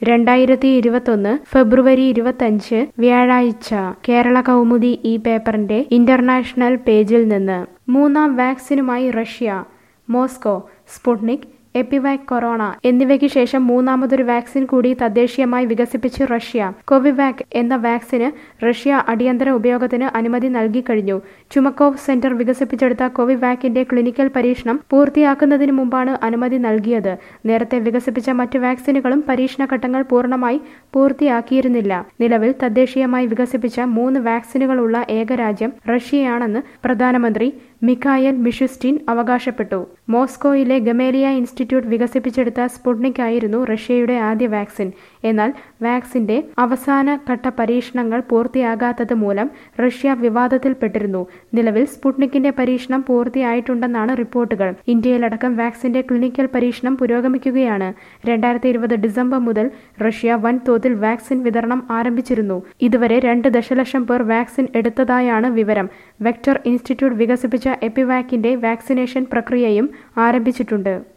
രണ്ടായിരത്തി ഇരുപത്തൊന്ന് ഫെബ്രുവരി ഇരുപത്തഞ്ച് വ്യാഴാഴ്ച കേരള കൗമുദി ഈ പേപ്പറിന്റെ ഇന്റർനാഷണൽ പേജിൽ നിന്ന് മൂന്നാം വാക്സിനുമായി Russia Moscow Sputnik EpiVac Corona എന്നിവയ്ക്ക് ശേഷം മൂന്നാമതൊരു വാക്സിൻ കൂടി തദ്ദേശീയമായി വികസിപ്പിച്ച് റഷ്യ കോവിവാക് എന്ന വാക്സിന് റഷ്യ അടിയന്തര ഉപയോഗത്തിന് അനുമതി നൽകിക്കഴിഞ്ഞു ചുമക്കോവ് സെന്റർ വികസിപ്പിച്ചെടുത്ത കോവിവാക്കിന്റെ ക്ലിനിക്കൽ പരീക്ഷണം പൂർത്തിയാക്കുന്നതിന് മുമ്പാണ് അനുമതി നൽകിയത് നേരത്തെ വികസിപ്പിച്ച മറ്റു വാക്സിനുകളും പരീക്ഷണഘട്ടങ്ങൾ പൂർണ്ണമായി പൂർത്തിയാക്കിയിരുന്നില്ല നിലവിൽ തദ്ദേശീയമായി വികസിപ്പിച്ച മൂന്ന് വാക്സിനുകളുള്ള ഏക രാജ്യം റഷ്യയാണെന്ന് പ്രധാനമന്ത്രി മിഖായൽ മിഷുസ്റ്റിൻ അവകാശപ്പെട്ടു മോസ്കോയിലെ ഗമേലിയ ഇൻസ്റ്റിറ്റ്യൂട്ട് വികസിപ്പിച്ചെടുത്ത സ്പുട്നിക് ആയിരുന്നു റഷ്യയുടെ ആദ്യ വാക്സിൻ എന്നാൽ വാക്സിന്റെ അവസാന ഘട്ട പരീക്ഷണങ്ങൾ പൂർത്തിയാകാത്തത് മൂലം റഷ്യ വിവാദത്തിൽപ്പെട്ടിരുന്നു നിലവിൽ സ്പുട്നിക്കിന്റെ പരീക്ഷണം പൂർത്തിയായിട്ടുണ്ടെന്നാണ് റിപ്പോർട്ടുകൾ ഇന്ത്യയിലടക്കം വാക്സിന്റെ ക്ലിനിക്കൽ പരീക്ഷണം പുരോഗമിക്കുകയാണ് രണ്ടായിരത്തി ഇരുപത് ഡിസംബർ മുതൽ റഷ്യ വൻതോതിൽ വാക്സിൻ വിതരണം ആരംഭിച്ചിരുന്നു ഇതുവരെ രണ്ട് ദശലക്ഷം പേർ വാക്സിൻ എടുത്തതായാണ് വിവരം വെക്ടർ ഇൻസ്റ്റിറ്റ്യൂട്ട് വികസിപ്പിച്ച എപ്പിവാക്കിന്റെ വാക്സിനേഷൻ പ്രക്രിയയും ആരംഭിച്ചിട്ടുണ്ട്